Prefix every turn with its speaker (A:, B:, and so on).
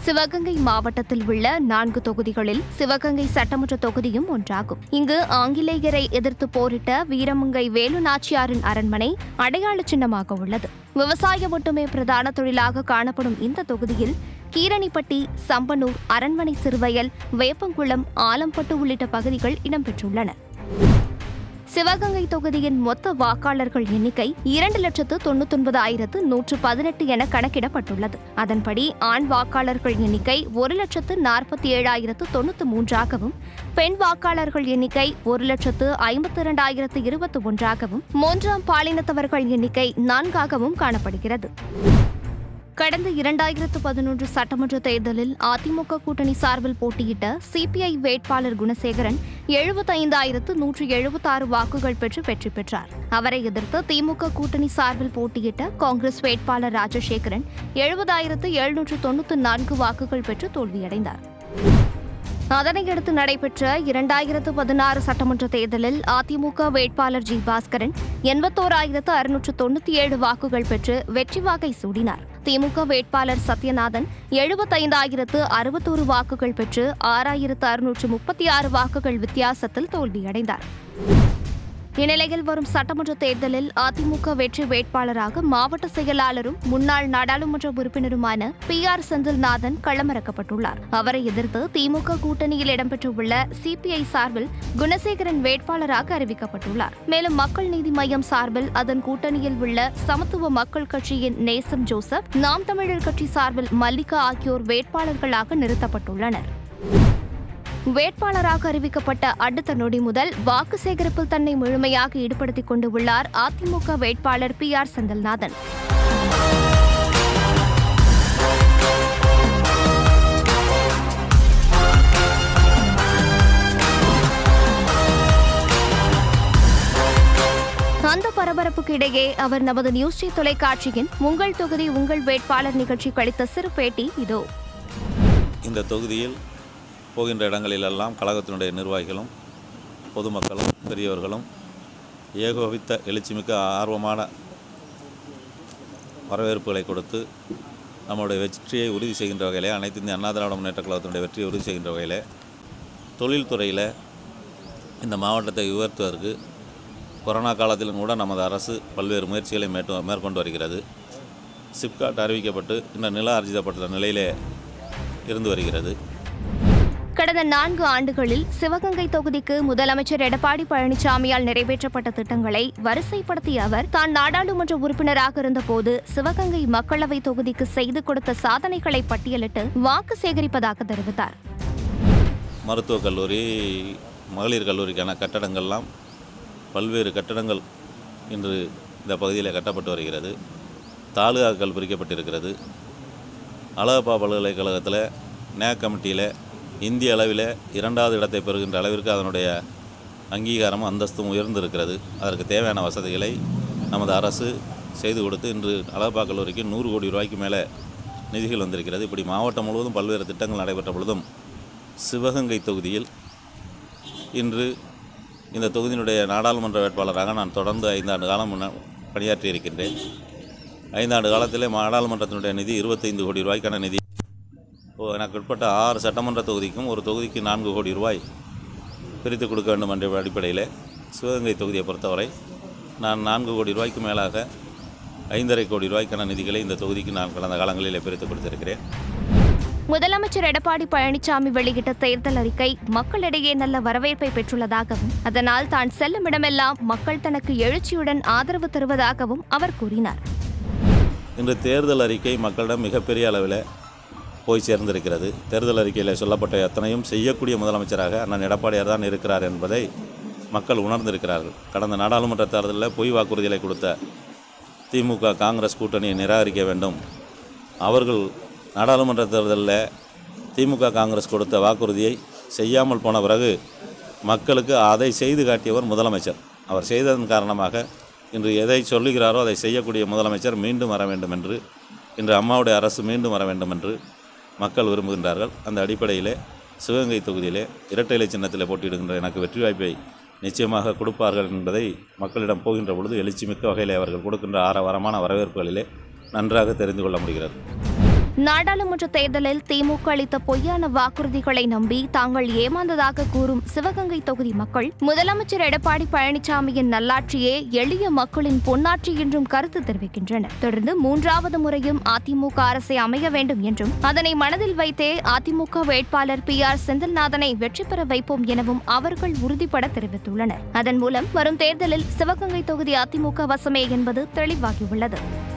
A: சிவகங்கை மாவட்டத்தில் உள்ள நான்கு தொகுதிகளில் சிவகங்கை சட்டமன்ற தொகுதியும் ஒன்றாகும் இங்கு ஆங்கிலேயரை எதிர்த்து போரிட்ட வீரமங்கை வேலு நாச்சியாரின் அரண்மனை அடையாள சின்னமாக உள்ளது விவசாயம் மட்டுமே பிரதான தொழிலாக காணப்படும் இந்த தொகுதியில் கீரணிப்பட்டி சம்பனூர் அரண்மனை சிறுவயல் வேப்பங்குளம் ஆலம்பட்டு உள்ளிட்ட பகுதிகள் இடம்பெற்றுள்ளன சிவகங்கை தொகுதியின் மொத்த வாக்காளர்கள் எண்ணிக்கை இரண்டு லட்சத்து தொண்ணூத்தொன்பது ஆயிரத்து நூற்று பதினெட்டு என கணக்கிடப்பட்டுள்ளது அதன்படி ஆண் வாக்காளர்கள் எண்ணிக்கை ஒரு லட்சத்து நாற்பத்தி ஏழாயிரத்து தொண்ணூற்று மூன்றாகவும் பெண் வாக்காளர்கள் எண்ணிக்கை ஒரு லட்சத்து ஐம்பத்தி இரண்டாயிரத்து இருபத்தி ஒன்றாகவும் மூன்றாம் பாலினத்தவர்கள் எண்ணிக்கை நான்காகவும் காணப்படுகிறது கடந்த இரண்டாயிரத்து பதினொன்று சட்டமன்ற தேர்தலில் அதிமுக கூட்டணி சார்பில் போட்டியிட்ட சிபிஐ வேட்பாளர் குணசேகரன் எழுபத்தைந்தாயிரத்து நூற்று எழுபத்தாறு வாக்குகள் பெற்று வெற்றி பெற்றார் அவரை எதிர்த்து திமுக கூட்டணி சார்பில் போட்டியிட்ட காங்கிரஸ் வேட்பாளர் ராஜசேகரன் எழுபதாயிரத்து எழுநூற்று தொண்ணூற்று நான்கு வாக்குகள் பெற்று தோல்வியடைந்தார் அதனையடுத்து நடைபெற்ற இரண்டாயிரத்து பதினாறு சட்டமன்ற தேர்தலில் அதிமுக வேட்பாளர் ஜி பாஸ்கரன் எண்பத்தோராயிரத்து அறுநூற்று தொண்ணூற்றி ஏழு வாக்குகள் பெற்று வெற்றி வாகை சூடினார் திமுக வேட்பாளர் சத்யநாதன் எழுபத்தைந்தாயிரத்து அறுபத்தோரு வாக்குகள் பெற்று ஆறாயிரத்து அறுநூற்று முப்பத்தி ஆறு வாக்குகள் வித்தியாசத்தில் தோல்வியடைந்தார் இந்நிலையில் வரும் சட்டமன்ற தேர்தலில் அதிமுக வெற்றி வேட்பாளராக மாவட்ட செயலாளரும் முன்னாள் நாடாளுமன்ற உறுப்பினருமான பி ஆர் செந்தில்நாதன் களமிறக்கப்பட்டுள்ளார் அவரை எதிர்த்து திமுக கூட்டணியில் இடம்பெற்றுள்ள சிபிஐ சார்பில் குணசேகரன் வேட்பாளராக அறிவிக்கப்பட்டுள்ளார் மேலும் மக்கள் நீதி மய்யம் சார்பில் அதன் கூட்டணியில் உள்ள சமத்துவ மக்கள் கட்சியின் நேசம் ஜோசப் நாம் தமிழர் கட்சி சார்பில் மல்லிகா ஆகியோர் வேட்பாளர்களாக நிறுத்தப்பட்டுள்ளனர் வேட்பாளராக அறிவிக்கப்பட்ட அடுத்த நொடி முதல் வாக்கு சேகரிப்பில் தன்னை முழுமையாக ஈடுபடுத்திக் கொண்டு உள்ளார் அதிமுக வேட்பாளர் பி ஆர் செந்தில்நாதன் அந்த பரபரப்புக்கு இடையே அவர் நமது நியூஸ் ஜே தொலைக்காட்சியின் உங்கள் தொகுதி உங்கள் வேட்பாளர் நிகழ்ச்சிக்கு அளித்த சிறு பேட்டி இதோ
B: இந்த தொகுதியில் போகின்ற இடங்களிலெல்லாம் கழகத்தினுடைய நிர்வாகிகளும் பொதுமக்களும் பெரியவர்களும் ஏகோபித்த எழுச்சிமிக்க ஆர்வமான வரவேற்புகளை கொடுத்து நம்முடைய வெற்றியை உறுதி செய்கின்ற வகையிலே அனைத்து இந்திய அண்ணா திராவிட முன்னேற்ற கழகத்தினுடைய வெற்றியை உறுதி செய்கின்ற வகையில் தொழில்துறையில் இந்த மாவட்டத்தை உயர்த்துவதற்கு கொரோனா காலத்திலும் கூட நமது அரசு பல்வேறு முயற்சிகளை மேற்கொ மேற்கொண்டு வருகிறது சிப்காட் அறிவிக்கப்பட்டு இந்த நில அர்ஜிதப்பட்ட நிலையிலே இருந்து வருகிறது
A: கடந்த நான்கு ஆண்டுகளில் சிவகங்கை தொகுதிக்கு முதலமைச்சர் எடப்பாடி பழனிசாமியால் நிறைவேற்றப்பட்ட திட்டங்களை வரிசைப்படுத்திய அவர் தான் நாடாளுமன்ற உறுப்பினராக இருந்தபோது சிவகங்கை மக்களவை தொகுதிக்கு செய்து கொடுத்த சாதனைகளை பட்டியலிட்டு வாக்கு சேகரிப்பதாக தெரிவித்தார்
B: மருத்துவக் கல்லூரி மகளிர் கல்லூரிக்கான கட்டடங்கள்லாம் பல்வேறு கட்டடங்கள் இன்று இந்த பகுதியில் கட்டப்பட்டு வருகிறது தாலுகாக்கள் பிரிக்கப்பட்டிருக்கிறது அழகப்பா பல்கலைக்கழகத்தில் நே கமிட்டியில் இந்திய அளவில் இரண்டாவது இடத்தை பெறுகின்ற அளவிற்கு அதனுடைய அங்கீகாரமும் அந்தஸ்தும் உயர்ந்திருக்கிறது அதற்கு தேவையான வசதிகளை நமது அரசு செய்து கொடுத்து இன்று அழகப்பா கல்லூரிக்கு நூறு கோடி ரூபாய்க்கு மேலே நிதிகள் வந்திருக்கிறது இப்படி மாவட்டம் முழுவதும் பல்வேறு திட்டங்கள் நடைபெற்ற பொழுதும் சிவகங்கை தொகுதியில் இன்று இந்த தொகுதியினுடைய நாடாளுமன்ற வேட்பாளராக நான் தொடர்ந்து ஐந்தாண்டு காலம் முன்ன பணியாற்றி இருக்கின்றேன் ஐந்தாண்டு காலத்திலே நாடாளுமன்றத்தினுடைய நிதி இருபத்தைந்து கோடி ரூபாய்க்கான நிதி ஓ எனக்கு உட்பட்ட ஆறு சட்டமன்ற தொகுதிக்கும் ஒரு தொகுதிக்கு நான்கு கோடி ரூபாய் பிரித்து கொடுக்க வேண்டும் என்ற அடிப்படையில் சிவகங்கை தொகுதியை பொறுத்தவரை நான் நான்கு கோடி ரூபாய்க்கு மேலாக ஐந்தரை கோடி ரூபாய்க்கான நிதிகளை இந்த தொகுதிக்கு நான் கடந்த காலங்களில் பிரித்து கொடுத்திருக்கிறேன்
A: முதலமைச்சர் எடப்பாடி பழனிசாமி வெளியிட்ட தேர்தல் அறிக்கை மக்களிடையே நல்ல வரவேற்பை பெற்றுள்ளதாகவும் அதனால் தான் செல்லும் இடமெல்லாம் மக்கள் தனக்கு எழுச்சியுடன் ஆதரவு தருவதாகவும் அவர் கூறினார்
B: இன்று தேர்தல் அறிக்கை மக்களிடம் மிகப்பெரிய அளவில் போய் சேர்ந்திருக்கிறது தேர்தல் அறிக்கையில் சொல்லப்பட்ட எத்தனையும் செய்யக்கூடிய முதலமைச்சராக அண்ணன் எடப்பாடியார் தான் இருக்கிறார் என்பதை மக்கள் உணர்ந்திருக்கிறார்கள் கடந்த நாடாளுமன்ற தேர்தலில் பொய் வாக்குறுதிகளை கொடுத்த திமுக காங்கிரஸ் கூட்டணியை நிராகரிக்க வேண்டும் அவர்கள் நாடாளுமன்ற தேர்தலில் திமுக காங்கிரஸ் கொடுத்த வாக்குறுதியை செய்யாமல் போன பிறகு மக்களுக்கு அதை செய்து காட்டியவர் முதலமைச்சர் அவர் செய்ததன் காரணமாக இன்று எதை சொல்லுகிறாரோ அதை செய்யக்கூடிய முதலமைச்சர் மீண்டும் வர வேண்டும் என்று இன்று அம்மாவுடைய அரசு மீண்டும் வர வேண்டும் என்று மக்கள் விரும்புகின்றார்கள் அந்த அடிப்படையிலே சிவகங்கை தொகுதியிலே இரட்டை இலை சின்னத்தில் போட்டியிடுகின்ற எனக்கு வெற்றி வாய்ப்பை நிச்சயமாக கொடுப்பார்கள் என்பதை மக்களிடம் போகின்ற பொழுது எழுச்சிமிக்க வகையில் அவர்கள் கொடுக்கின்ற ஆரவாரமான வரவேற்புகளிலே நன்றாக தெரிந்து கொள்ள முடிகிறது
A: நாடாளுமன்ற தேர்தலில் திமுக அளித்த பொய்யான வாக்குறுதிகளை நம்பி தாங்கள் ஏமாந்ததாக கூறும் சிவகங்கை தொகுதி மக்கள் முதலமைச்சர் எடப்பாடி பழனிசாமியின் நல்லாட்சியே எளிய மக்களின் பொன்னாட்சி என்றும் கருத்து தெரிவிக்கின்றனர் தொடர்ந்து மூன்றாவது முறையும் அதிமுக அரசை அமைய வேண்டும் என்றும் அதனை மனதில் வைத்தே அதிமுக வேட்பாளர் பி ஆர் செந்தில்நாதனை வெற்றி பெற வைப்போம் எனவும் அவர்கள் உறுதிபட தெரிவித்துள்ளனர் அதன் மூலம் வரும் தேர்தலில் சிவகங்கை தொகுதி அதிமுக வசமே என்பது தெளிவாகியுள்ளது